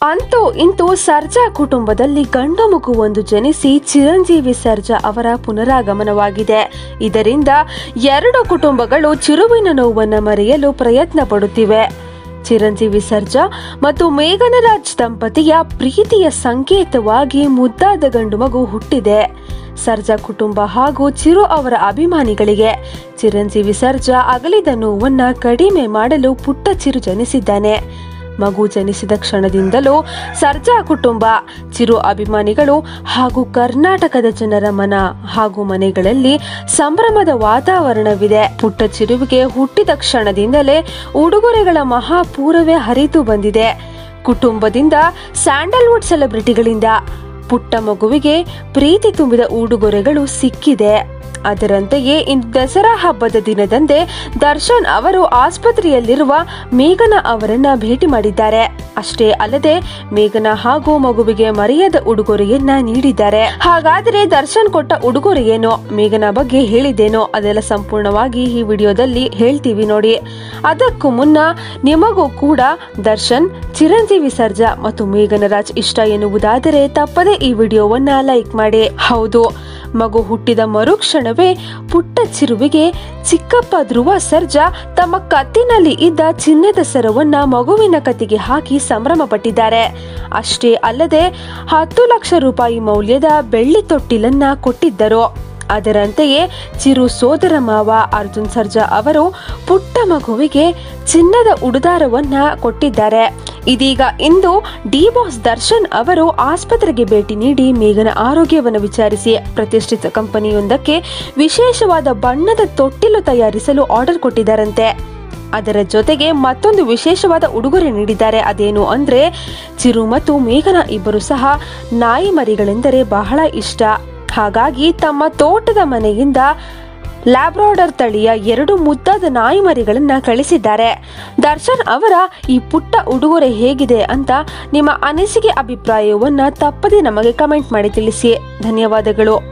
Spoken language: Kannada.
ಅಂತೂ ಇಂತೂ ಸರ್ಜಾ ಕುಟುಂಬದಲ್ಲಿ ಗಂಡು ಮಗುವೊಂದು ಜನಿಸಿ ಚಿರಂಜೀವಿ ಸರ್ಜಾ ಅವರ ಪುನರಾಗಮನವಾಗಿದೆ ಇದರಿಂದ ಎರಡು ಕುಟುಂಬಗಳು ಚಿರುವಿನ ನೋವನ್ನು ಮರೆಯಲು ಪ್ರಯತ್ನ ಪಡುತ್ತಿವೆ ಚಿರಂಜೀವಿ ಸರ್ಜಾ ಮತ್ತು ಮೇಘನರಾಜ್ ದಂಪತಿಯ ಪ್ರೀತಿಯ ಸಂಕೇತವಾಗಿ ಮುದ್ದಾದ ಗಂಡು ಮಗು ಹುಟ್ಟಿದೆ ಸರ್ಜಾ ಕುಟುಂಬ ಹಾಗೂ ಚಿರು ಅವರ ಅಭಿಮಾನಿಗಳಿಗೆ ಚಿರಂಜೀವಿ ಸರ್ಜಾ ಅಗಲಿದ ನೋವನ್ನ ಕಡಿಮೆ ಮಾಡಲು ಪುಟ್ಟ ಚಿರು ಜನಿಸಿದ್ದಾನೆ ಮಗು ಜನಿಸಿದ ಕ್ಷಣದಿಂದಲೂ ಸರ್ಜಾ ಕುಟುಂಬ ಚಿರು ಅಭಿಮಾನಿಗಳು ಹಾಗೂ ಕರ್ನಾಟಕದ ಜನರ ಮನ ಹಾಗೂ ಮನೆಗಳಲ್ಲಿ ಸಂಭ್ರಮದ ವಾತಾವರಣವಿದೆ ಪುಟ್ಟ ಚಿರುವಿಗೆ ಹುಟ್ಟಿದ ಕ್ಷಣದಿಂದಲೇ ಉಡುಗೊರೆಗಳ ಮಹಾಪೂರವೇ ಹರಿದು ಬಂದಿದೆ ಕುಟುಂಬದಿಂದ ಸ್ಯಾಂಡಲ್ವುಡ್ ಸೆಲೆಬ್ರಿಟಿಗಳಿಂದ ಪುಟ್ಟ ಮಗುವಿಗೆ ಪ್ರೀತಿ ತುಂಬಿದ ಉಡುಗೊರೆಗಳು ಸಿಕ್ಕಿದೆ ಅದರಂತೆಯೇ ಇಂದು ದಸರಾ ಹಬ್ಬದ ದಿನದಂದೇ ದರ್ಶನ್ ಅವರು ಆಸ್ಪತ್ರೆಯಲ್ಲಿರುವ ಮೇಘನ ಅವರನ್ನ ಭೇಟಿ ಮಾಡಿದ್ದಾರೆ ಅಷ್ಟೇ ಅಲ್ಲದೆ ಮೇಘನ ಹಾಗೂ ಮಗುವಿಗೆ ಮರೆಯದ ಉಡುಗೊರೆಯನ್ನ ನೀಡಿದ್ದಾರೆ ಹಾಗಾದರೆ ದರ್ಶನ್ ಕೊಟ್ಟ ಉಡುಗೊರೆ ಏನು ಮೇಘನ ಬಗ್ಗೆ ಹೇಳಿದ್ದೇನೋ ಅದೆಲ್ಲ ಸಂಪೂರ್ಣವಾಗಿ ಈ ವಿಡಿಯೋದಲ್ಲಿ ಹೇಳ್ತೀವಿ ನೋಡಿ ಅದಕ್ಕೂ ಮುನ್ನ ನಿಮಗೂ ಕೂಡ ದರ್ಶನ್ ಚಿರಂಜೀವಿ ಸರ್ಜಾ ಮತ್ತು ಮೇಘನರಾಜ್ ಇಷ್ಟ ಎನ್ನುವುದಾದರೆ ತಪ್ಪದೇ ಈ ವಿಡಿಯೋವನ್ನ ಲೈಕ್ ಮಾಡಿ ಹೌದು ಮಗು ಹುಟ್ಟಿದ ಮರುಕ್ಷಣವೇ ಪುಟ್ಟ ಚಿರುವಿಗೆ ಚಿಕ್ಕಪ್ಪ ಧ್ರುವ ಸರ್ಜಾ ತಮ್ಮ ಕತ್ತಿನಲ್ಲಿ ಇದ್ದ ಚಿನ್ನದ ಸರವನ್ನ ಮಗುವಿನ ಕತ್ತಿಗೆ ಹಾಕಿ ಸಂಭ್ರಮ ಪಟ್ಟಿದ್ದಾರೆ ಅಷ್ಟೇ ಅಲ್ಲದೆ ಹತ್ತು ಲಕ್ಷ ರೂಪಾಯಿ ಮೌಲ್ಯದ ಬೆಳ್ಳಿ ತೊಟ್ಟಿಲನ್ನ ಕೊಟ್ಟಿದ್ದರು ಅದರಂತೆಯೇ ಚಿರು ಸೋದರ ಮಾವ ಅರ್ಜುನ್ ಸರ್ಜಾ ಅವರು ಪುಟ್ಟ ಮಗುವಿಗೆ ಚಿನ್ನದ ಉಡುದಾರವನ್ನ ಕೊಟ್ಟಿದ್ದಾರೆ ಇದೀಗ ಇಂದು ಡಿ ಬಾಸ್ ದರ್ಶನ್ ಅವರು ಆಸ್ಪತ್ರೆಗೆ ಭೇಟಿ ನೀಡಿ ಮೇಘನ ಆರೋಗ್ಯವನ್ನು ವಿಚಾರಿಸಿ ಪ್ರತಿಷ್ಠಿತ ಕಂಪನಿಯೊಂದಕ್ಕೆ ವಿಶೇಷವಾದ ಬಣ್ಣದ ತೊಟ್ಟಿಲು ತಯಾರಿಸಲು ಆರ್ಡರ್ ಕೊಟ್ಟಿದ್ದಾರಂತೆ ಅದರ ಜೊತೆಗೆ ಮತ್ತೊಂದು ವಿಶೇಷವಾದ ಉಡುಗೊರೆ ನೀಡಿದ್ದಾರೆ ಅದೇನು ಅಂದ್ರೆ ಚಿರು ಮತ್ತು ಮೇಘನ ಇಬ್ಬರು ಸಹ ನಾಯಿ ಮರಿಗಳೆಂದರೆ ಬಹಳ ಇಷ್ಟ ಹಾಗಾಗಿ ತಮ್ಮ ತೋಟದ ಮನೆಯಿಂದ ಲ್ಯಾಬ್ರಾಡರ್ ತಳಿಯ ಎರಡು ಮುದ್ದಾದ ನಾಯಿ ಮರಿಗಳನ್ನ ಕಳಿಸಿದ್ದಾರೆ ದರ್ಶನ್ ಅವರ ಈ ಪುಟ್ಟ ಉಡುಗೊರೆ ಹೇಗಿದೆ ಅಂತ ನಿಮ್ಮ ಅನಿಸಿಕೆ ಅಭಿಪ್ರಾಯವನ್ನ ತಪ್ಪದೆ ನಮಗೆ ಕಮೆಂಟ್ ಮಾಡಿ ತಿಳಿಸಿ ಧನ್ಯವಾದಗಳು